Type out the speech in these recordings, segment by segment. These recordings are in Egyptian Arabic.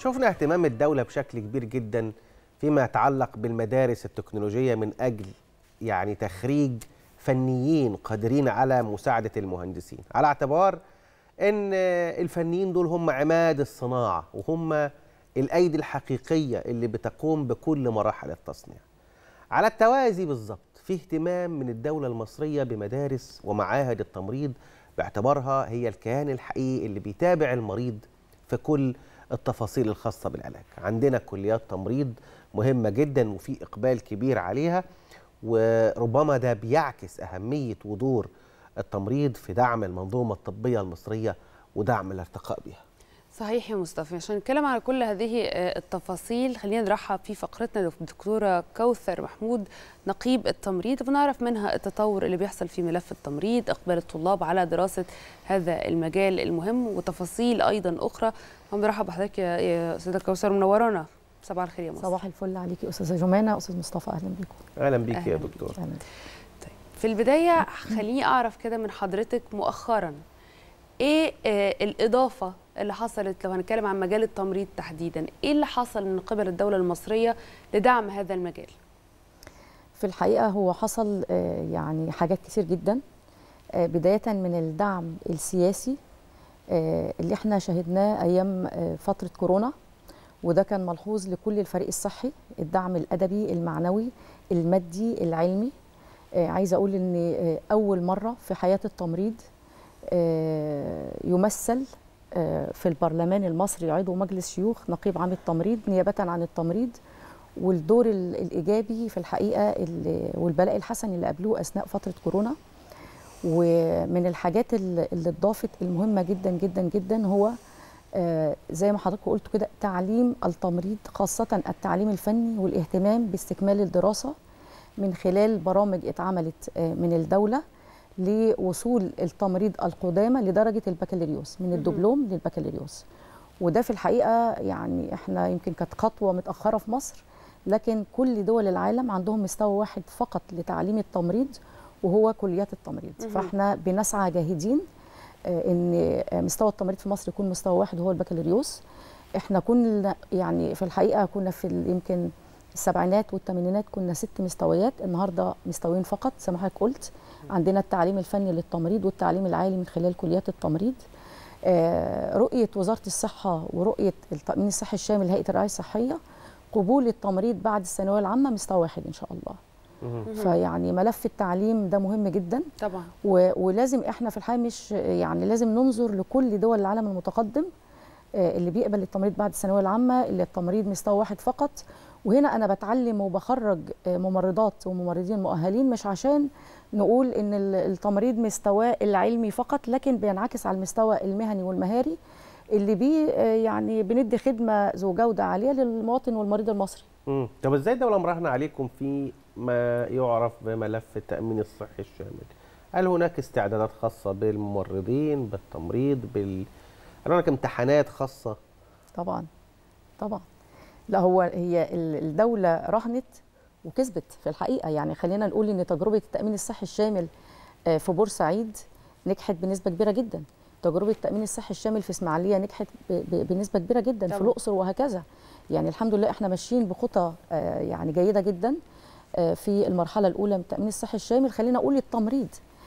شفنا اهتمام الدولة بشكل كبير جدا فيما يتعلق بالمدارس التكنولوجية من أجل يعني تخريج فنيين قادرين على مساعدة المهندسين على اعتبار أن الفنيين دول هم عماد الصناعة وهم الأيدي الحقيقية اللي بتقوم بكل مراحل التصنيع على التوازي بالظبط في اهتمام من الدولة المصرية بمدارس ومعاهد التمريض باعتبارها هي الكيان الحقيقي اللي بيتابع المريض في كل التفاصيل الخاصة بالعلاج عندنا كليات تمريض مهمة جدا وفي إقبال كبير عليها وربما ده بيعكس أهمية ودور التمريض في دعم المنظومة الطبية المصرية ودعم الارتقاء بها صحيح يا مصطفى عشان نتكلم على كل هذه التفاصيل خلينا نرحب في فقرتنا بالدكتوره كوثر محمود نقيب التمريض ونعرف منها التطور اللي بيحصل في ملف التمريض اقبال الطلاب على دراسه هذا المجال المهم وتفاصيل ايضا اخرى هم برحب بحضرتك يا استاذه كوثر منورانا صباح الخير يا مصطفى صباح الفل عليكي استاذه جمانه استاذ مصطفى اهلا بيكم اهلا بيك يا دكتور أهلا. طيب في البدايه خليني اعرف كده من حضرتك مؤخرا ايه آه الاضافه اللي حصلت لو هنتكلم عن مجال التمريض تحديدا ايه اللي حصل من قبل الدوله المصريه لدعم هذا المجال في الحقيقه هو حصل آه يعني حاجات كتير جدا آه بدايه من الدعم السياسي آه اللي احنا شهدناه ايام آه فتره كورونا وده كان ملحوظ لكل الفريق الصحي الدعم الادبي المعنوي المادي العلمي آه عايزه اقول ان آه اول مره في حياه التمريض آه يمثل في البرلمان المصري عضو مجلس شيوخ نقيب عام التمريض نيابة عن التمريض والدور الإيجابي في الحقيقة والبلاء الحسن اللي قابلوه أثناء فترة كورونا ومن الحاجات اللي اتضافت المهمة جدا جدا جدا هو زي ما حضرتك قلت كده تعليم التمريض خاصة التعليم الفني والاهتمام باستكمال الدراسة من خلال برامج اتعملت من الدولة لوصول التمريض القدامى لدرجه البكالوريوس من الدبلوم للبكالوريوس وده في الحقيقه يعني احنا يمكن كانت خطوه متاخره في مصر لكن كل دول العالم عندهم مستوى واحد فقط لتعليم التمريض وهو كليات التمريض فاحنا بنسعى جاهدين ان مستوى التمريض في مصر يكون مستوى واحد وهو البكالوريوس احنا كنا يعني في الحقيقه كنا في يمكن السبعينات والثمانينات كنا ست مستويات النهارده مستويين فقط زي ما حضرتك قلت عندنا التعليم الفني للتمريض والتعليم العالي من خلال كليات التمريض آه رؤيه وزاره الصحه ورؤيه التامين الصحي الشامل هيئه الرعايه الصحيه قبول التمريض بعد الثانويه العامه مستوى واحد ان شاء الله فيعني ملف التعليم ده مهم جدا طبعا ولازم احنا في الحقيقه مش يعني لازم ننظر لكل دول العالم المتقدم آه اللي بيقبل التمريض بعد الثانويه العامه اللي التمريض مستوى واحد فقط وهنا انا بتعلم وبخرج ممرضات وممرضين مؤهلين مش عشان نقول ان التمريض مستواه العلمي فقط لكن بينعكس على المستوى المهني والمهاري اللي بيه يعني بندي خدمه ذو جوده عاليه للمواطن والمريض المصري. امم طب ازاي الدوله مراهنه عليكم في ما يعرف بملف التامين الصحي الشامل؟ هل هناك استعدادات خاصه بالممرضين بالتمريض بال هل هناك امتحانات خاصه؟ طبعا طبعا لا هو هي الدوله رهنت وكسبت في الحقيقه يعني خلينا نقول ان تجربه التامين الصحي الشامل في بورسعيد نجحت بنسبه كبيره جدا تجربه التامين الصحي الشامل في اسماعيليه نجحت بنسبه كبيره جدا طبعا. في الاقصر وهكذا يعني الحمد لله احنا ماشيين بخطى يعني جيده جدا في المرحله الاولى من التامين الصحي الشامل خلينا اقول التمريض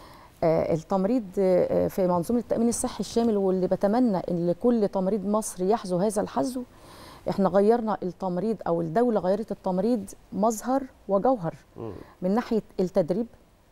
التمريض في منظومه التامين الصحي الشامل واللي بتمنى ان لكل تمريض مصري يحظو هذا الحظو احنا غيرنا التمريض او الدوله غيرت التمريض مظهر وجوهر من ناحيه التدريب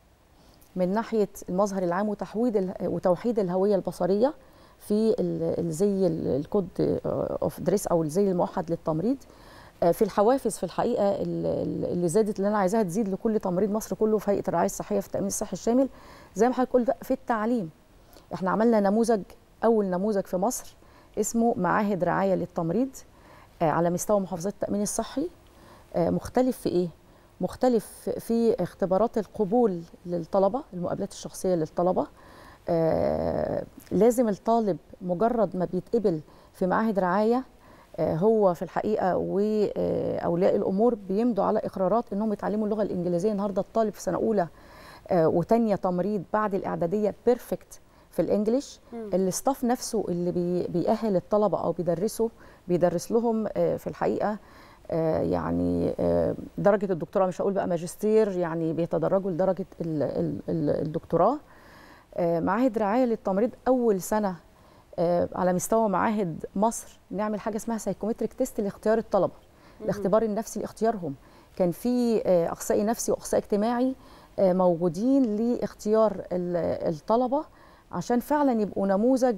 من ناحيه المظهر العام وتحويد وتوحيد الهويه البصريه في الزي الكود اوف دريس او الزي الموحد للتمريض في الحوافز في الحقيقه اللي زادت اللي انا عايزاها تزيد لكل تمريض مصر كله في هيئه الرعايه الصحيه في التامين الصحي الشامل زي ما حضرتك قلت في التعليم احنا عملنا نموذج اول نموذج في مصر اسمه معاهد رعايه للتمريض على مستوى محافظات التامين الصحي مختلف في ايه مختلف في اختبارات القبول للطلبه المقابلات الشخصيه للطلبه لازم الطالب مجرد ما بيتقبل في معاهد رعايه هو في الحقيقه واولياء الامور بيمضوا على اقرارات انهم يتعلموا اللغه الانجليزيه النهارده الطالب في سنه اولى وثانيه تمريض بعد الاعداديه بيرفكت في الانجليش الاستاف نفسه اللي بي بيأهل الطلبه او بيدرسه بيدرس لهم آه، في الحقيقه آه، يعني آه، درجه الدكتوراه مش هقول بقى ماجستير يعني بيتدرجوا لدرجه ال- ال- ال- الدكتوراه آه، معاهد رعايه للتمريض اول سنه آه، على مستوى معاهد مصر نعمل حاجه اسمها سايكومتريك تيست لاختيار الطلبه الاختبار النفسي لاختيارهم كان في آه، اخصائي نفسي واخصائي اجتماعي آه، موجودين لاختيار ال- الطلبه عشان فعلا يبقوا نموذج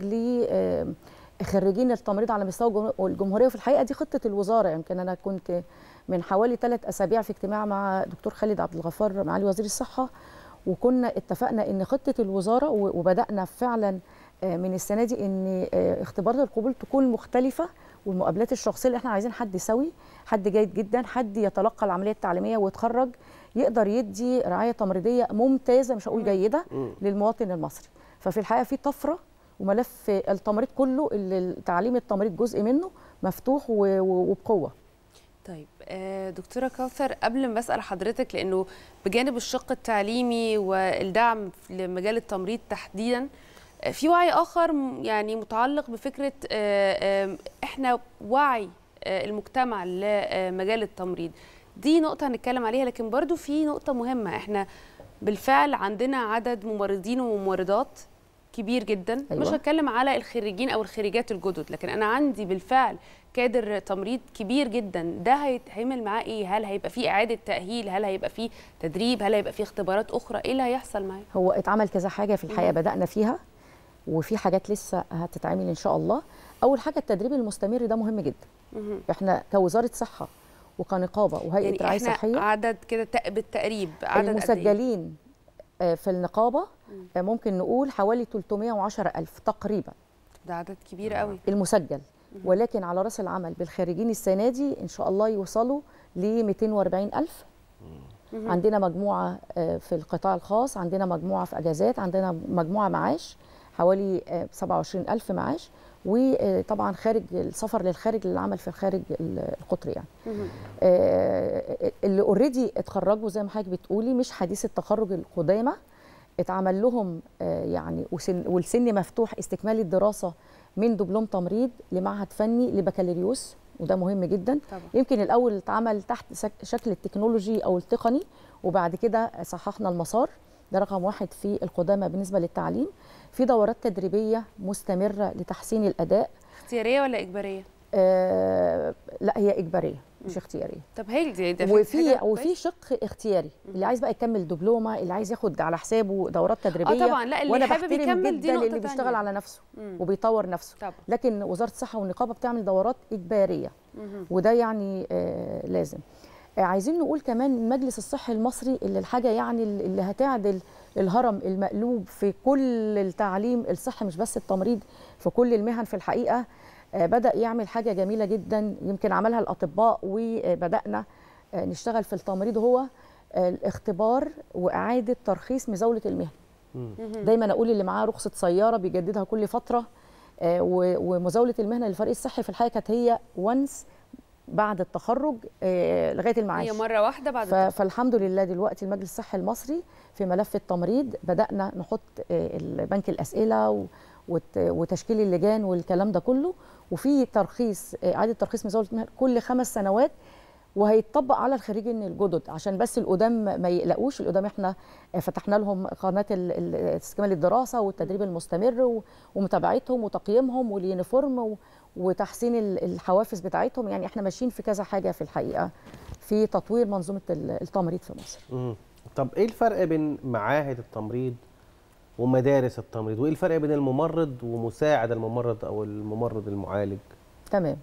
لخريجين التمريض على مستوى الجمهور- الجمهوريه وفي الحقيقه دي خطه الوزاره يمكن انا كنت من حوالي ثلاث اسابيع في اجتماع مع دكتور خالد عبد الغفار معالي وزير الصحه وكنا اتفقنا ان خطه الوزاره و- وبدانا فعلا آه، من السنه دي ان آه، اختبارات القبول تكون مختلفه والمقابلات الشخصيه اللي احنا عايزين حد سوي حد جيد جدا حد يتلقى العمليه التعليميه ويتخرج يقدر يدي رعايه تمريضيه ممتازه مش هقول جيده للمواطن المصري ففي الحقيقه في طفره وملف التمريض كله اللي تعليم التمريض جزء منه مفتوح و- و- وبقوه طيب آه، دكتورة كوثر قبل ما أسأل حضرتك لأنه بجانب الشق التعليمي والدعم لمجال التمريض تحديدا آه، في وعي آخر م- يعني متعلق بفكرة آه، آه، إحنا وعي آه، المجتمع لمجال التمريض دي نقطة هنتكلم عليها لكن برضو في نقطة مهمة إحنا بالفعل عندنا عدد ممرضين وممرضات كبير جدا أيوة. أيوة. مش هتكلم على الخريجين او الخريجات الجدد لكن انا عندي بالفعل كادر تمريض كبير جدا ده هيتعمل معاه ايه هل هيبقى فيه اعاده تاهيل هل هيبقى فيه تدريب هل هيبقى فيه اختبارات اخرى ايه اللي هيحصل معاه هو اتعمل كذا حاجه في الحقيقه مم. بدانا فيها وفي حاجات لسه هتتعمل ان شاء الله اول حاجه التدريب المستمر ده مهم جدا مهم. احنا كوزاره صحه وكنقابه وهيئه يعني رعايه احنا صحيه عدد كده تق- بالتقريب عدد قد إيه؟ المسجلين آه، في النقابه آه، ممكن نقول حوالي 310 ألف تقريبا ده عدد كبير قوي المسجل ولكن على راس العمل بالخارجين السنه دي ان شاء الله يوصلوا ل 240 ألف مهم. عندنا مجموعه آه، في القطاع الخاص عندنا مجموعه في اجازات عندنا مجموعه معاش حوالي آه، 27 ألف معاش وطبعا خارج السفر للخارج للعمل في الخارج ال- القطري يعني مهم. آه، اللي اوريدي اتخرجوا زي ما حضرتك بتقولي مش حديث التخرج القدامى اتعمل لهم آه، يعني وسن والسن مفتوح استكمال الدراسه من دبلوم تمريض لمعهد فني لبكالوريوس وده مهم جدا طبعا يمكن الاول اتعمل تحت سك- شكل التكنولوجي او التقني وبعد كده صححنا المسار ده رقم واحد في القدامى بالنسبه للتعليم في دورات تدريبيه مستمره لتحسين الاداء اختياريه ولا اجباريه آه لا هي اجباريه مش اختياريه طب هي دي ده وفي حاجة وفي كويس. شق اختياري اللي عايز بقى يكمل دبلومه اللي عايز ياخد على حسابه دورات تدريبيه اه طبعا لا اللي وانا حابب بحترم يكمل دي جدا نقطه اللي بيشتغل تانية. على نفسه مم. وبيطور نفسه طبعا لكن وزاره الصحه والنقابه بتعمل دورات اجباريه مهم. وده يعني آه لازم آه عايزين نقول كمان المجلس الصحي المصري اللي الحاجه يعني اللي هتعدل الهرم المقلوب في كل التعليم الصحي مش بس التمريض في كل المهن في الحقيقه آه بدا يعمل حاجه جميله جدا يمكن عملها الاطباء وبدانا آه نشتغل في التمريض هو آه الاختبار واعاده ترخيص مزاوله المهن مهم. دايما اقول اللي معاه رخصه سياره بيجددها كل فتره آه، و- ومزاوله المهنه للفريق الصحي في الحقيقه كانت هي وانس بعد التخرج آه، لغايه المعاش هي مره واحده بعد ف- فالحمد لله دلوقتي المجلس الصحي المصري في ملف التمريض بدانا نحط آه، ال- بنك الاسئله و- وت- وتشكيل اللجان والكلام ده كله وفي ترخيص آه، اعاده ترخيص مزاوله المهن كل خمس سنوات وهيتطبق على الخريجين الجدد عشان بس القدام ما يقلقوش القدام احنا فتحنا لهم قناه ال- ال- استكمال الدراسه والتدريب المستمر و- ومتابعتهم وتقييمهم واليونيفورم و- وتحسين ال- الحوافز بتاعتهم يعني احنا ماشيين في كذا حاجه في الحقيقه في تطوير منظومه ال- التمريض في مصر مم. طب ايه الفرق بين معاهد التمريض ومدارس التمريض وايه الفرق بين الممرض ومساعد الممرض او الممرض المعالج تمام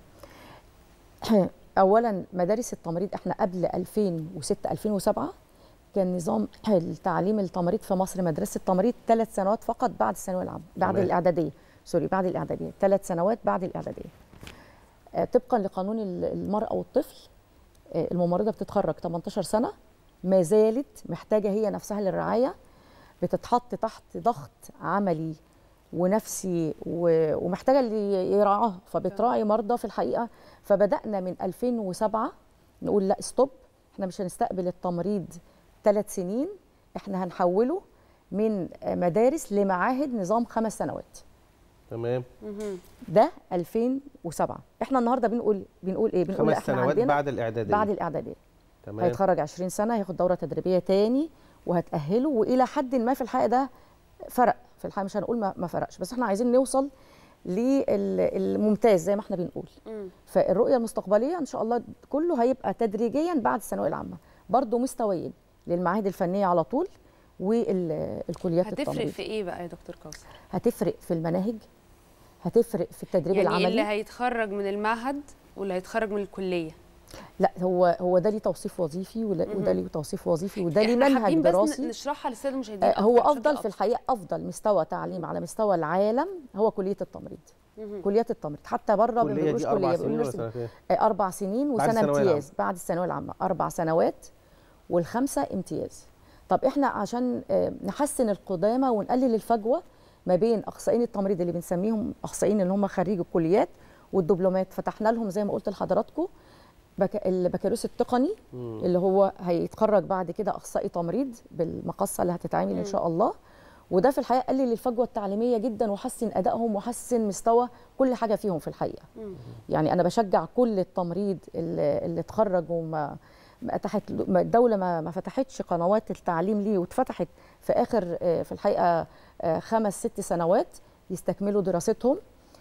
اولا مدارس التمريض احنا قبل 2006 2007 كان نظام التعليم التمريض في مصر مدرسه التمريض ثلاث سنوات فقط بعد الثانويه العامه بعد تمام. الاعداديه سوري بعد الاعداديه ثلاث سنوات بعد الاعداديه آه، طبقا لقانون ال- المراه والطفل آه، الممرضه بتتخرج 18 سنه ما زالت محتاجه هي نفسها للرعايه بتتحط تحت ضغط عملي ونفسي و- ومحتاجه اللي يراعاها فبتراعي مرضى في الحقيقه فبدانا من 2007 نقول لا ستوب احنا مش هنستقبل التمريض ثلاث سنين احنا هنحوله من مدارس لمعاهد نظام خمس سنوات تمام مهم. ده 2007 احنا النهارده بنقول بنقول ايه بنقول خمس احنا سنوات عندنا بعد الاعداديه بعد الاعداديه تمام هيتخرج 20 سنه هياخد دوره تدريبيه تاني وهتاهله والى حد ما في الحقيقه ده فرق في الحقيقه مش هنقول ما ما فرقش بس احنا عايزين نوصل للممتاز زي ما احنا بنقول مم. فالرؤيه المستقبليه ان شاء الله كله هيبقى تدريجيا بعد الثانويه العامه برضه مستويين للمعاهد الفنيه على طول والكليات هتفرق التمريض في ايه بقى يا دكتور كوثر هتفرق في المناهج هتفرق في التدريب يعني العملي اللي هيتخرج من المعهد واللي هيتخرج من الكليه لا هو هو ده ليه توصيف وظيفي ولا- مهم. وده ليه توصيف وظيفي وده ليه احنا منهج حابين بس دراسي ن- نشرحها للساده المشاهدين آه، هو أكتر بشكل افضل في الحقيقه افضل مستوى تعليم على مستوى العالم هو كليه التمريض مهم. كليات التمريض حتى بره ما الكليه بيقولوش دي اربع كليه سنين ولا بيقولوا سنتين آه، اربع سنين بعد وسنه الثانوية امتياز بعد الثانويه العامه اربع سنوات والخمسه امتياز طب احنا عشان آه، نحسن القدامى ونقلل الفجوه ما بين اخصائيين التمريض اللي بنسميهم اخصائيين اللي هم خريج الكليات والدبلومات فتحنا لهم زي ما قلت لحضراتكم بك... البكالوريوس التقني مم. اللي هو هيتخرج بعد كده اخصائي تمريض بالمقصه اللي هتتعمل ان مم. شاء الله وده في الحقيقه قلل الفجوه التعليميه جدا وحسن ادائهم وحسن مستوى كل حاجه فيهم في الحقيقه مم. يعني انا بشجع كل التمريض اللي, اللي اتخرج وما ما اتاحت له- ما الدوله ما, ما فتحتش قنوات التعليم ليه واتفتحت في اخر آه، في الحقيقه آه، خمس ست سنوات يستكملوا دراستهم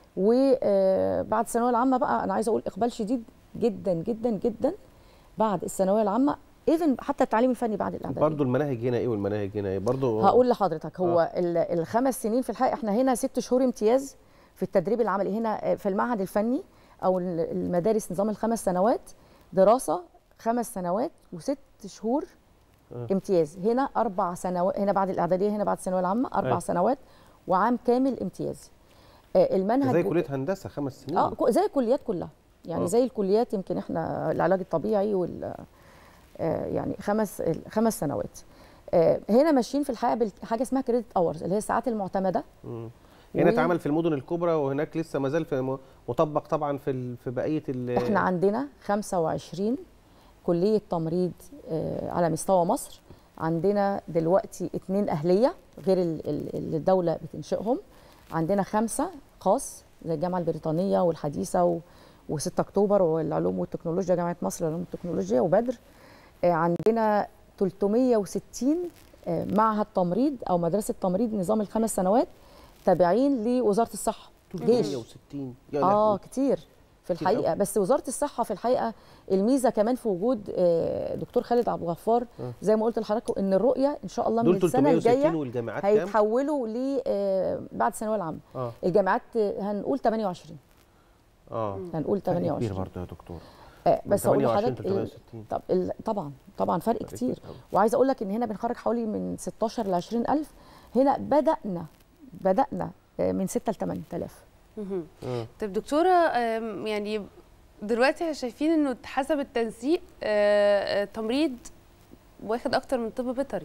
وبعد الثانويه العامه بقى انا عايزه اقول اقبال شديد جدا جدا جدا بعد الثانويه العامه ايفن حتى التعليم الفني بعد الاعداديه برضه المناهج هنا ايه والمناهج هنا ايه برضه هقول لحضرتك هو ال- الخمس سنين في الحقيقه احنا هنا ست شهور امتياز في التدريب العملي هنا في المعهد الفني او ال- المدارس نظام الخمس سنوات دراسه خمس سنوات وست شهور آه. امتياز هنا اربع سنوات هنا بعد الاعداديه هنا بعد الثانويه العامه اربع أيوة. سنوات وعام كامل امتياز آه، المنهج زي بت- كليه هندسه خمس سنين اه كو- زي الكليات كلها يعني آه. زي الكليات يمكن احنا العلاج الطبيعي وال آه، يعني خمس خمس سنوات آه، هنا ماشيين في الحقيقه بحاجه اسمها كريدت اورز اللي هي الساعات المعتمده مم. هنا و- اتعمل في المدن الكبرى وهناك لسه ما زال في م- مطبق طبعا في ال- في بقيه ال احنا عندنا 25 كليه تمريض آه، على مستوى مصر عندنا دلوقتي اتنين اهليه غير ال- ال- اللي الدوله بتنشئهم عندنا خمسه خاص زي الجامعه البريطانيه والحديثه و و6 اكتوبر والعلوم والتكنولوجيا جامعه مصر للعلوم والتكنولوجيا وبدر آه، عندنا 360 آه، معهد تمريض او مدرسه تمريض نظام الخمس سنوات تابعين لوزاره الصحه جيش 160 يا اه لهوي. كتير في كتير الحقيقه بس وزاره الصحه في الحقيقه الميزه كمان في وجود آه، دكتور خالد عبد الغفار آه. زي ما قلت لحضراتكم ان الرؤيه ان شاء الله من دول السنه 360 الجايه والجامعات كام؟ هيتحولوا ل آه، بعد الثانويه العامه اه الجامعات آه، هنقول 28 اه هنقول فرق كبير 28 برضه يا دكتور آه، من بس اقول 28 لحضرتك ال- 360 طب ال- طبعا طبعا فرق فرق كتير كتير أوي. وعايزه اقول لك ان هنا بنخرج حوالي من 16 ل 20000 هنا بدانا بدانا آه، من 6 ل 8000 مهم. آه. طب دكتوره آم، يعني دلوقتي احنا شايفين انه حسب التنسيق آه، آه، تمريض واخد اكتر من طب بيطري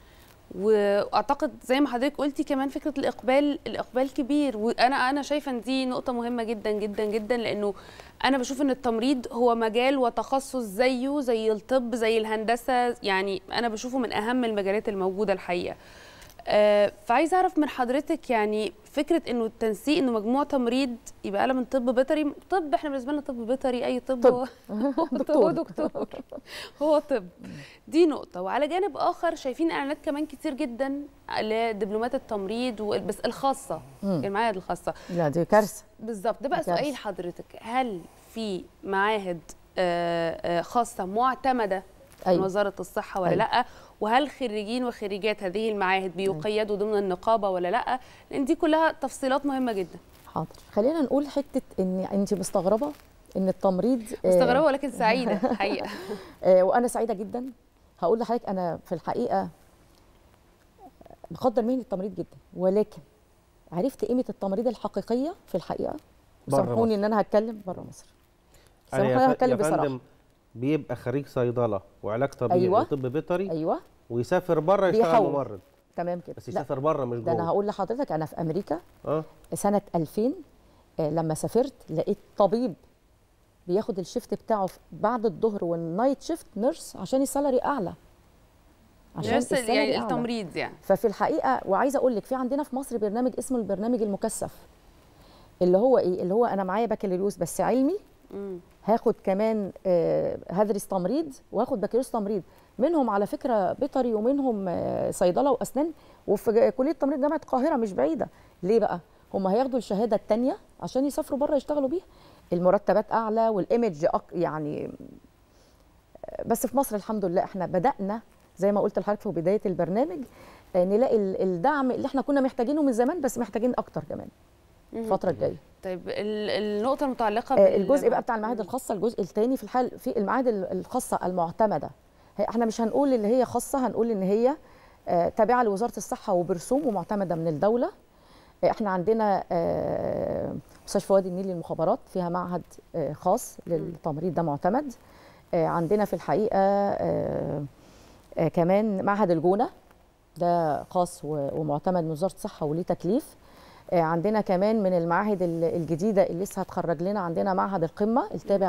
واعتقد زي ما حضرتك قلتي كمان فكره الاقبال الاقبال كبير وانا انا شايفه ان دي نقطه مهمه جدا جدا جدا لانه انا بشوف ان التمريض هو مجال وتخصص زيه زي الطب زي الهندسه يعني انا بشوفه من اهم المجالات الموجوده الحقيقه آه، فعايزه اعرف من حضرتك يعني فكره انه التنسيق انه مجموع تمريض يبقى اعلى من طب بيطري طب احنا بالنسبه لنا طب بيطري اي طب طب. هو دكتور. هو دكتور هو طب دي نقطه وعلى جانب اخر شايفين اعلانات كمان كتير جدا لدبلومات التمريض و- بس الخاصه مم. المعاهد الخاصه لا دي كارثه بالظبط ده بقى كارثة. سؤالي لحضرتك هل في معاهد آه، آه، خاصه معتمده من ايوه وزاره الصحه ولا أيوة. لا وهل خريجين وخريجات هذه المعاهد بيقيدوا ضمن النقابه ولا لا لان دي كلها تفصيلات مهمه جدا حاضر خلينا نقول حته ان انت مستغربه ان التمريض آه، مستغربه ولكن سعيده حقيقه آه، وانا سعيده جدا هقول لحضرتك انا في الحقيقه بقدر مهنه التمريض جدا ولكن عرفت قيمه التمريض الحقيقيه في الحقيقه برا سامحوني مصر. ان انا هتكلم بره مصر أنا سامحوني يا انا ف- هتكلم يا بصراحه فندم بيبقى خريج صيدله وعلاج طبيعي أيوة. وطب بيطري ايوه ويسافر بره يشتغل بيحول. ممرض تمام كده بس لا يسافر بره مش ده انا جوه هقول لحضرتك انا في امريكا اه سنه 2000 آه، لما سافرت لقيت طبيب بياخد الشيفت بتاعه في- بعد الظهر والنايت شيفت نيرس عشان السالري اعلى عشان نفس السالري يعني أعلى. التمريض يعني ففي الحقيقه وعايزه اقول لك في عندنا في مصر برنامج اسمه البرنامج المكثف اللي هو ايه اللي هو انا معايا بكالوريوس بس علمي مم. هاخد كمان آه، هدرس تمريض واخد بكالوريوس تمريض منهم على فكره بيطري ومنهم آه، صيدله واسنان وفي ج- كليه تمريض جامعه القاهره مش بعيده ليه بقى هم هياخدوا الشهاده الثانيه عشان يسافروا بره يشتغلوا بيها المرتبات اعلى والايمج أق... يعني آه، بس في مصر الحمد لله احنا بدانا زي ما قلت لحضرتك في بدايه البرنامج آه، نلاقي ال- الدعم اللي احنا كنا محتاجينه من زمان بس محتاجين اكتر كمان الفتره الجايه طيب ال- النقطه المتعلقه آه، بال- الجزء بقى بتاع المعاهد الخاصه الجزء الثاني في الحال في المعاهد ال- الخاصه المعتمده هي- احنا مش هنقول اللي هي خاصه هنقول ان هي آه، تابعه لوزاره الصحه وبرسوم ومعتمده من الدوله آه، احنا عندنا آه، مستشفى وادي النيل للمخابرات فيها معهد آه، خاص للتمريض ده معتمد آه، عندنا في الحقيقه آه، آه، كمان معهد الجونه ده خاص و- ومعتمد من وزاره الصحه وليه تكليف آه، عندنا كمان من المعاهد ال- الجديده اللي لسه هتخرج لنا عندنا معهد القمه التابع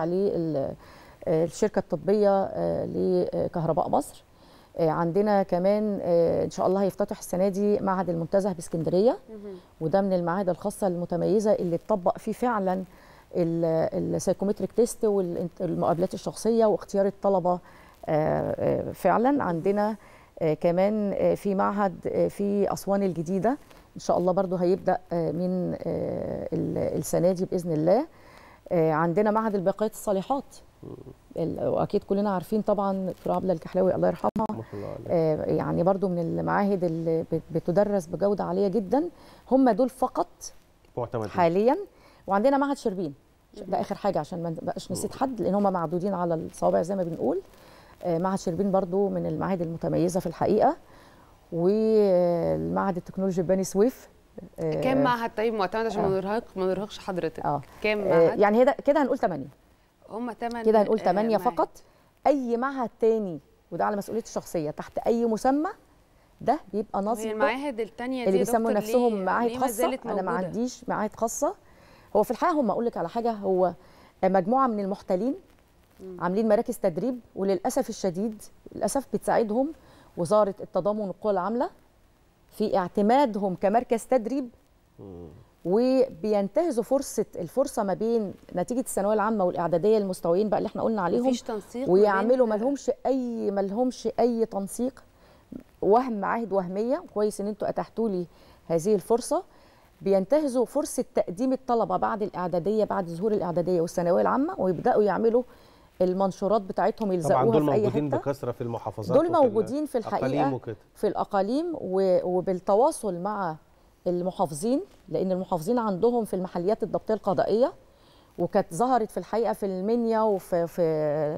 للشركه الطبيه آه، لكهرباء مصر آه، عندنا كمان آه، ان شاء الله هيفتتح السنه دي معهد المنتزه باسكندريه وده من المعاهد الخاصه المتميزه اللي اتطبق فيه فعلا السايكومتريك تيست والمقابلات الشخصيه واختيار الطلبه آه، آه، فعلا عندنا آه، كمان آه، في معهد آه، في اسوان الجديده ان شاء الله برضو هيبدا آه، من آه، ال- السنه دي باذن الله آه، عندنا معهد الباقيات الصالحات ال- واكيد كلنا عارفين طبعا دكتوره عبله الكحلاوي الله يرحمها رحمه الله عليه آه، يعني برضو من المعاهد اللي بت- بتدرس بجوده عاليه جدا هم دول فقط معتمد حاليا وعندنا معهد شربين ده اخر حاجه عشان ما بقاش نسيت حد لان هم معدودين على الصوابع زي ما بنقول آه، معهد شربين برضو من المعاهد المتميزه في الحقيقه والمعهد التكنولوجي بني سويف آه، كام معهد طيب معتمد عشان آه. ما نرهق ما نرهقش حضرتك اه كام آه، معهد يعني هي كده هنقول 8 هم ثمان كده هنقول 8 فقط اي معهد تاني وده على مسؤوليتي الشخصيه تحت اي مسمى ده بيبقى هي نصب المعاهد الثانيه دي اللي يا بيسموا دكتور نفسهم ليه- معاهد ليه ما خاصه زالت انا ما موجودة؟ عنديش معاهد خاصه هو في الحقيقه هم اقول لك على حاجه هو مجموعه من المحتلين عاملين مراكز تدريب وللاسف الشديد للاسف بتساعدهم وزاره التضامن والقوى العامله في اعتمادهم كمركز تدريب وبينتهزوا فرصه الفرصه ما بين نتيجه الثانويه العامه والاعداديه المستويين بقى اللي احنا قلنا عليهم مفيش تنسيق ما ويعملوا بين- ما لهمش اي ما لهمش اي تنسيق وهم معاهد وهميه كويس ان انتوا اتحتوا لي هذه الفرصه بينتهزوا فرصه تقديم الطلبه بعد الاعداديه بعد ظهور الاعداديه والثانويه العامه ويبداوا يعملوا المنشورات بتاعتهم طبعا يلزقوها دول في اي موجودين حته بكثره في المحافظات دول وفي موجودين في الأقاليم الحقيقه وكده في الاقاليم و- وبالتواصل مع المحافظين لان المحافظين عندهم في المحليات الضبطيه القضائيه وكانت ظهرت في الحقيقه في المنيا وفي في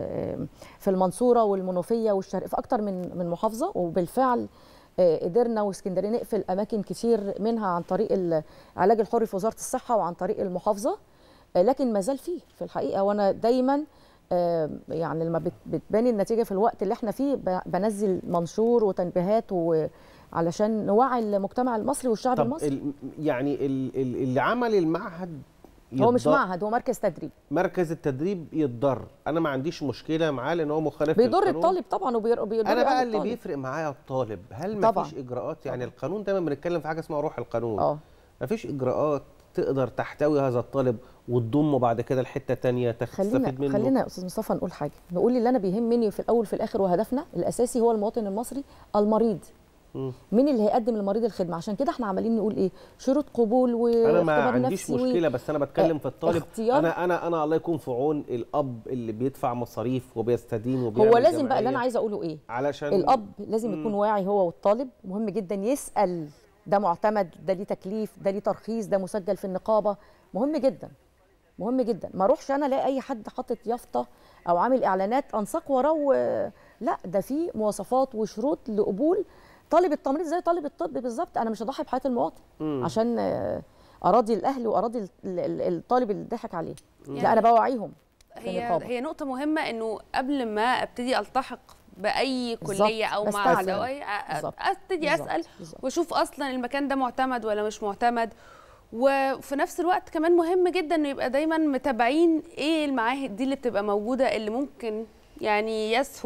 في المنصوره والمنوفيه والشرق في اكتر من من محافظه وبالفعل آه، قدرنا واسكندريه نقفل اماكن كتير منها عن طريق العلاج الحر في وزاره الصحه وعن طريق المحافظه آه، لكن ما زال فيه في الحقيقه وانا دايما آه، يعني لما بت- بتبان النتيجه في الوقت اللي احنا فيه ب- بنزل منشور وتنبيهات وعلشان نوعي المجتمع المصري والشعب طب المصري ال يعني ال ال اللي عمل المعهد هو مش يتضر- معهد هو مركز تدريب مركز التدريب يتضر انا ما عنديش مشكله معاه لان هو مخالف بيضر للقانون. الطالب طبعا وبيضر بيضر انا بقى أهل اللي الطالب. بيفرق معايا الطالب هل ما طبعاً. فيش اجراءات يعني القانون دايما بنتكلم في حاجه اسمها روح القانون اه ما فيش اجراءات تقدر تحتوي هذا الطالب وتضمه بعد كده لحته تانية تستفيد خلينا منه خلينا يا استاذ مصطفى نقول حاجه نقول اللي انا بيهمني في الاول في الاخر وهدفنا الاساسي هو المواطن المصري المريض مم. مين اللي هيقدم للمريض الخدمه عشان كده احنا عمالين نقول ايه شروط قبول انا ما واختبار عنديش نفسي و- مشكله بس انا بتكلم في الطالب اختيار- انا انا انا الله يكون في عون الاب اللي بيدفع مصاريف وبيستدين وبيعمل هو لازم بقى اللي انا جمعية عايزه اقوله ايه علشان الاب لازم مم. يكون واعي هو والطالب مهم جدا يسال ده معتمد ده ليه تكليف ده ليه ترخيص ده مسجل في النقابه مهم جدا مهم جدا ما اروحش انا الاقي اي حد حاطط يافطه او عامل اعلانات انساق وراه و- لا ده في مواصفات وشروط لقبول طالب التمريض زي طالب الطب بالظبط انا مش هضحي بحياه المواطن مم. عشان آه، اراضي الاهل واراضي ال- ال- الطالب اللي ضحك عليه لا يعني انا بوعيهم في هي النقابة. هي نقطة مهمة انه قبل ما ابتدي التحق بأي بالظبط. كلية أو بستفسر. معهد أو أي بالظبط. ابتدي بالظبط. أسأل بالظبط. واشوف اصلا المكان ده معتمد ولا مش معتمد وفي نفس الوقت كمان مهم جدا انه يبقى دايما متابعين ايه المعاهد دي اللي بتبقى موجوده اللي ممكن يعني يسهو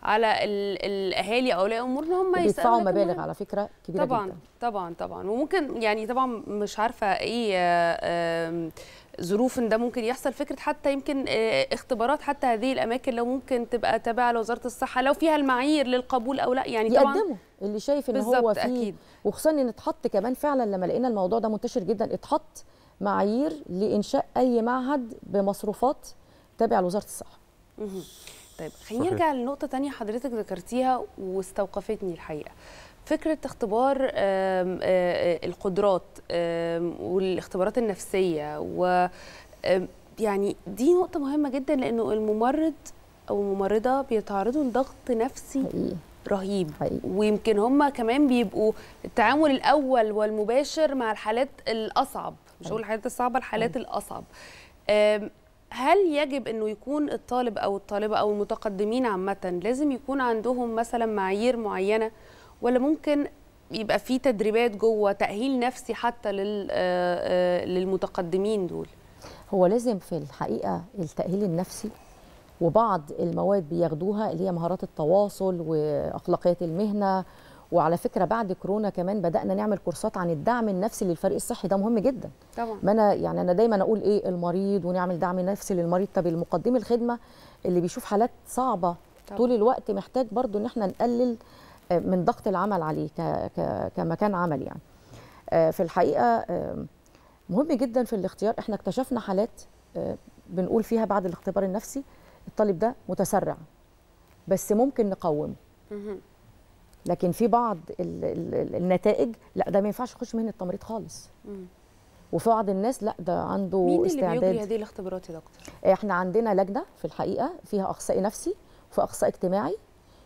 على ال- الاهالي او اولياء الامور ان هم بيدفعوا يسالوا لكن مبالغ هم- على فكره كبيره طبعا جدا طبعا طبعا وممكن يعني طبعا مش عارفه ايه آه، آم، ظروف ان ده ممكن يحصل فكره حتى يمكن آه، اختبارات حتى هذه الاماكن لو ممكن تبقى تابعه لوزاره الصحه لو فيها المعايير للقبول او لا يعني طبعا يقدموا اللي شايف ان هو بالظبط فيه اكيد وخصوصا ان اتحط كمان فعلا لما لقينا الموضوع ده منتشر جدا اتحط معايير لانشاء اي معهد بمصروفات تابع لوزاره الصحه مهم. طيب خلينا صحيح. نرجع لنقطة تانية حضرتك ذكرتيها واستوقفتني الحقيقة فكرة اختبار آم، آه، آه، القدرات آم، والاختبارات النفسية و آم، يعني دي نقطة مهمة جدا لأنه الممرض أو الممرضة بيتعرضوا لضغط نفسي حقيقي رهيب حقيقي ويمكن هم كمان بيبقوا التعامل الاول والمباشر مع الحالات الاصعب مش هقول الحالات الصعبه الحالات الاصعب أم، هل يجب انه يكون الطالب او الطالبه او المتقدمين عامه لازم يكون عندهم مثلا معايير معينه ولا ممكن يبقى في تدريبات جوه تاهيل نفسي حتى لل آه، آه، للمتقدمين دول هو لازم في الحقيقه التاهيل النفسي وبعض المواد بياخدوها اللي هي مهارات التواصل واخلاقيات المهنه وعلى فكره بعد كورونا كمان بدانا نعمل كورسات عن الدعم النفسي للفريق الصحي ده مهم جدا طبعا ما انا يعني انا دايما اقول ايه المريض ونعمل دعم نفسي للمريض طب المقدم الخدمه اللي بيشوف حالات صعبه طبعا. طول الوقت محتاج برضو ان احنا نقلل آه، من ضغط العمل عليه ك- ك- كمكان عمل يعني آه، في الحقيقه آه، مهم جدا في الاختيار احنا اكتشفنا حالات آه، بنقول فيها بعد الاختبار النفسي الطالب ده متسرع بس ممكن نقومه مهم. لكن في بعض ال- ال- ال- النتائج لا ده ما ينفعش يخش مهنه التمريض خالص مم. وفي بعض الناس لا ده عنده مين اللي استعداد بيجري هذه الاختبارات يا دكتور احنا عندنا لجنه في الحقيقه فيها اخصائي نفسي وفي اخصائي اجتماعي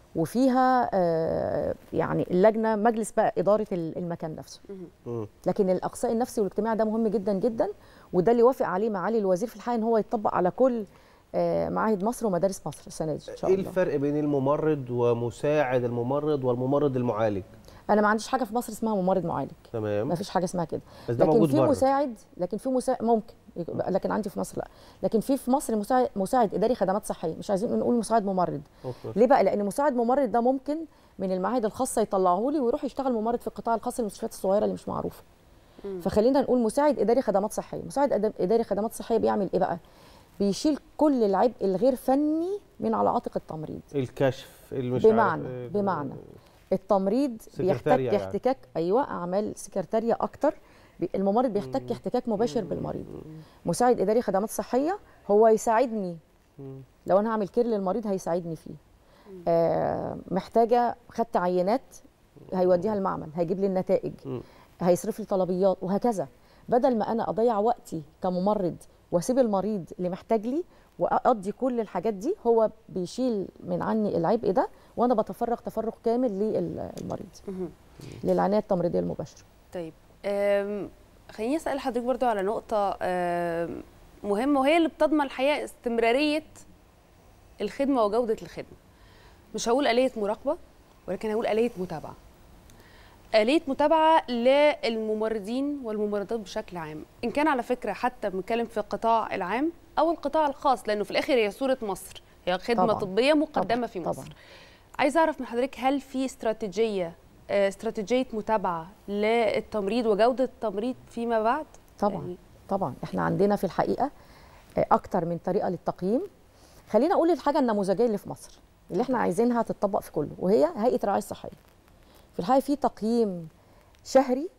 وفيها آه، يعني اللجنه مجلس بقى اداره ال- المكان نفسه مهم. مم. لكن الاخصائي النفسي والاجتماعي ده مهم جدا جدا وده اللي وافق عليه معالي الوزير في الحقيقه ان هو يتطبق على كل آه، معاهد مصر ومدارس مصر السنه دي ان شاء ايه الله الفرق بين الممرض ومساعد الممرض والممرض المعالج انا ما عنديش حاجه في مصر اسمها ممرض معالج تمام ما فيش حاجه اسمها كده بس ده لكن موجود في بره مساعد لكن في مساعد ممكن يبقى- لكن عندي في مصر لا لكن في في مصر مساعد, مساعد اداري خدمات صحيه مش عايزين نقول مساعد ممرض أوكي. ليه بقى لان مساعد ممرض ده ممكن من المعاهد الخاصه يطلعوه لي ويروح يشتغل ممرض في القطاع الخاص المستشفيات الصغيره اللي مش معروفه مم. فخلينا نقول مساعد اداري خدمات صحيه مساعد أد- اداري خدمات صحيه بيعمل ايه بقى بيشيل كل العبء الغير فني من على عاتق التمريض الكشف المش بمعنى عارف- بمعنى التمريض سكرتارية بيحتاج يعني. احتكاك ايوه اعمال سكرتاريه اكتر بي- الممرض بيحتاج مم. احتكاك مباشر بالمريض مم. مساعد اداري خدمات صحيه هو يساعدني مم. لو انا هعمل كير للمريض هيساعدني فيه آه محتاجه خدت عينات هيوديها المعمل هيجيب لي النتائج مم. هيصرف لي طلبيات وهكذا بدل ما انا اضيع وقتي كممرض واسيب المريض اللي محتاج لي واقضي كل الحاجات دي هو بيشيل من عني العبء ده وانا بتفرغ تفرغ كامل للمريض مهم. للعنايه التمريضيه المباشره طيب أم، خليني اسال حضرتك برضو على نقطه أم، مهمه وهي اللي بتضمن الحقيقه استمراريه الخدمه وجوده الخدمه مش هقول آلية مراقبه ولكن هقول آلية متابعه آلية متابعة للممرضين والممرضات بشكل عام إن كان على فكرة حتى بنتكلم في القطاع العام أو القطاع الخاص لأنه في الآخر هي صورة مصر هي خدمة طبعاً. طبية مقدمة طبعاً. في طبعاً. مصر عايزة أعرف من حضرتك هل في استراتيجية آه، استراتيجية متابعة للتمريض وجودة التمريض فيما بعد؟ طبعا يعني طبعا احنا عندنا في الحقيقه آه، اكتر من طريقه للتقييم خلينا اقول الحاجه النموذجيه اللي في مصر اللي احنا عايزينها تتطبق في كله وهي هيئه الرعايه الصحيه في الحقيقه في تقييم شهري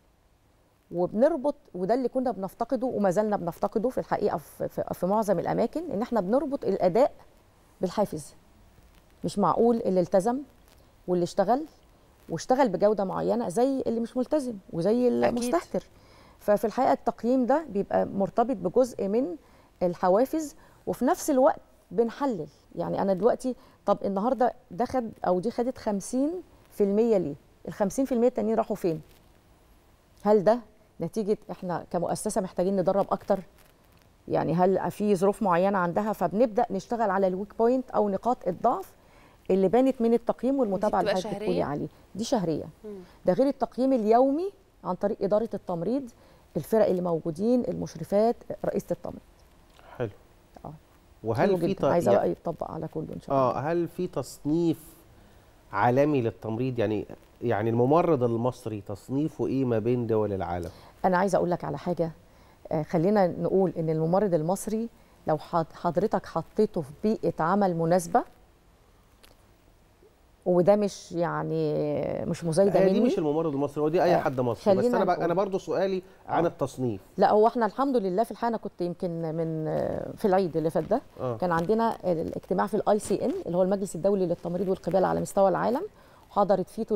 وبنربط وده اللي كنا بنفتقده وما زلنا بنفتقده في الحقيقه في, في, في معظم الاماكن ان احنا بنربط الاداء بالحافز مش معقول اللي التزم واللي اشتغل واشتغل بجوده معينه زي اللي مش ملتزم وزي المستهتر ففي الحقيقه التقييم ده بيبقى مرتبط بجزء من الحوافز وفي نفس الوقت بنحلل يعني انا دلوقتي طب النهارده ده خد او دي خدت 50% ليه ال 50% التانيين راحوا فين هل ده نتيجه احنا كمؤسسه محتاجين ندرب اكتر يعني هل في ظروف معينه عندها فبنبدا نشتغل على الويك بوينت او نقاط الضعف اللي بانت من التقييم والمتابعه بتبقى اللي حضرتك بتقولي شهرية؟ عليه دي شهريه مم. ده غير التقييم اليومي عن طريق اداره التمريض الفرق اللي موجودين المشرفات رئيسه التمريض حلو آه. وهل حلو في جدا ط- عايزه يعني- بقى يتطبق على كله ان شاء الله اه هل في تصنيف عالمي للتمريض يعني يعني الممرض المصري تصنيفه ايه ما بين دول العالم انا عايزه اقول لك على حاجه آه، خلينا نقول ان الممرض المصري لو حض- حضرتك حطيته في بيئه عمل مناسبه وده مش يعني مش مزايده هي دي مني مش الممرض المصري هو دي اي آه، حد مصري بس خلينا انا بقى نقول. انا برضو سؤالي عن آه. التصنيف لا هو احنا الحمد لله في الحقيقه انا كنت يمكن من آه، في العيد اللي فات ده اه كان عندنا الاجتماع في الاي سي ان اللي هو المجلس الدولي للتمريض والقباله على مستوى العالم حضرت فيه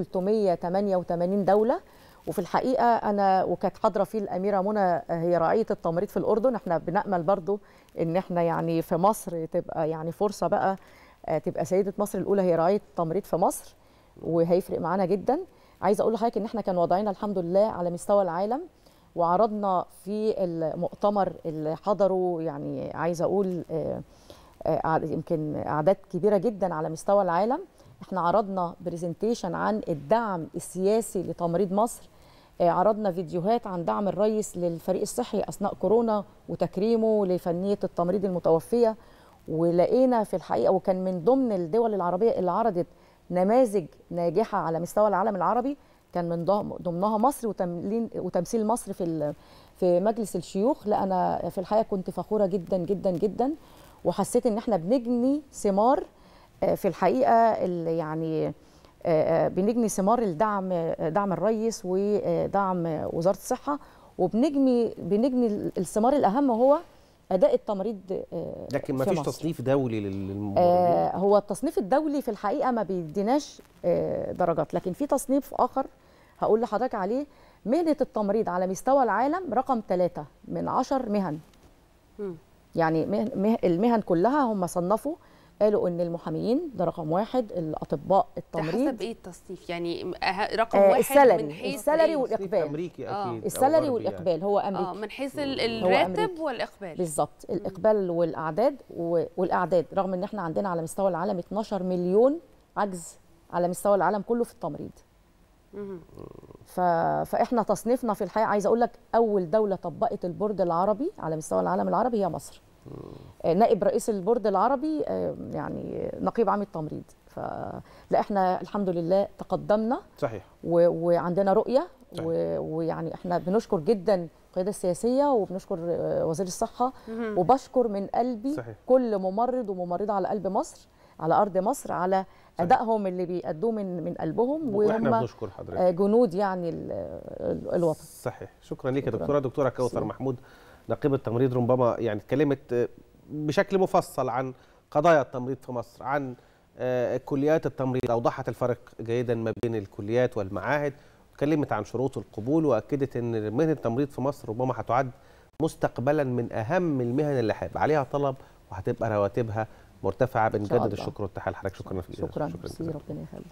388 دوله وفي الحقيقه انا وكانت حاضره فيه الاميره منى هي رعيه التمريض في الاردن احنا بنامل برضو ان احنا يعني في مصر تبقى يعني فرصه بقى آه، تبقى سيده مصر الاولى هي رعايه التمريض في مصر وهيفرق معانا جدا عايزه اقول لحضرتك ان احنا كان وضعنا الحمد لله على مستوى العالم وعرضنا في المؤتمر اللي حضروا يعني عايزه اقول آه، آه، أعد- يمكن اعداد كبيره جدا على مستوى العالم احنا عرضنا برزنتيشن عن الدعم السياسي لتمريض مصر آه، عرضنا فيديوهات عن دعم الرئيس للفريق الصحي اثناء كورونا وتكريمه لفنيه التمريض المتوفيه ولقينا في الحقيقه وكان من ضمن الدول العربيه اللي عرضت نماذج ناجحه على مستوى العالم العربي كان من ضم- ضمنها مصر وتملين وتمثيل مصر في ال- في مجلس الشيوخ لا انا في الحقيقه كنت فخوره جدا جدا جدا وحسيت ان احنا بنجني ثمار آه، في الحقيقه اللي يعني آه، آه، بنجني ثمار الدعم آه، دعم الرئيس ودعم آه، وزاره الصحه وبنجني بنجني الثمار الاهم هو اداء التمريض آه، لكن ما في فيش مصر. تصنيف دولي لل- للممرضين آه هو التصنيف الدولي في الحقيقه ما بيديناش آه درجات لكن في تصنيف اخر هقول لحضرتك عليه مهنه التمريض على مستوى العالم رقم ثلاثة من عشر مهن مم. يعني مه- مه- المهن كلها هم صنفوا قالوا ان المحاميين ده رقم واحد الاطباء ده التمريض حسب ايه التصنيف يعني أه- رقم آه، واحد السالري. من حيث السالري إيه؟ وال- تصنيف الإقبال. امريكي آه. اكيد أو السالري غربي والاقبال هو اه امريكي من حيث ال- هو الراتب أمريكي. والاقبال بالظبط الاقبال والاعداد و- والاعداد رغم ان احنا عندنا على مستوى العالم 12 مليون عجز على مستوى العالم كله في التمريض مهم. ف... فاحنا تصنيفنا في الحقيقه عايزه اقول لك اول دوله طبقت البورد العربي على مستوى العالم العربي هي مصر آه، نائب رئيس البورد العربي آه، يعني نقيب عام التمريض فلا احنا الحمد لله تقدمنا صحيح و... وعندنا رؤيه صحيح. و... ويعني احنا بنشكر جدا القياده السياسيه وبنشكر آه، وزير الصحه مهم. وبشكر من قلبي صحيح. كل ممرض وممرضه على قلب مصر على ارض مصر على ادائهم اللي بيأدوه من من قلبهم واحنا وهم بنشكر حضرتك آه، جنود يعني ال- ال- الوطن صحيح شكرا ليك يا شكراً. دكتوره دكتوره كوثر شكراً. محمود نقيب التمريض ربما يعني اتكلمت آه، بشكل مفصل عن قضايا التمريض في مصر عن آه، كليات التمريض اوضحت الفرق جيدا ما بين الكليات والمعاهد اتكلمت عن شروط القبول واكدت ان مهنه التمريض في مصر ربما هتعد مستقبلا من اهم المهن اللي هيبقى عليها طلب وهتبقى رواتبها مرتفعه بنجدد الله. الشكر والتحيه لحضرتك شكرا في شكرا شكرا ميرسي، جزيلا. ربنا يخليك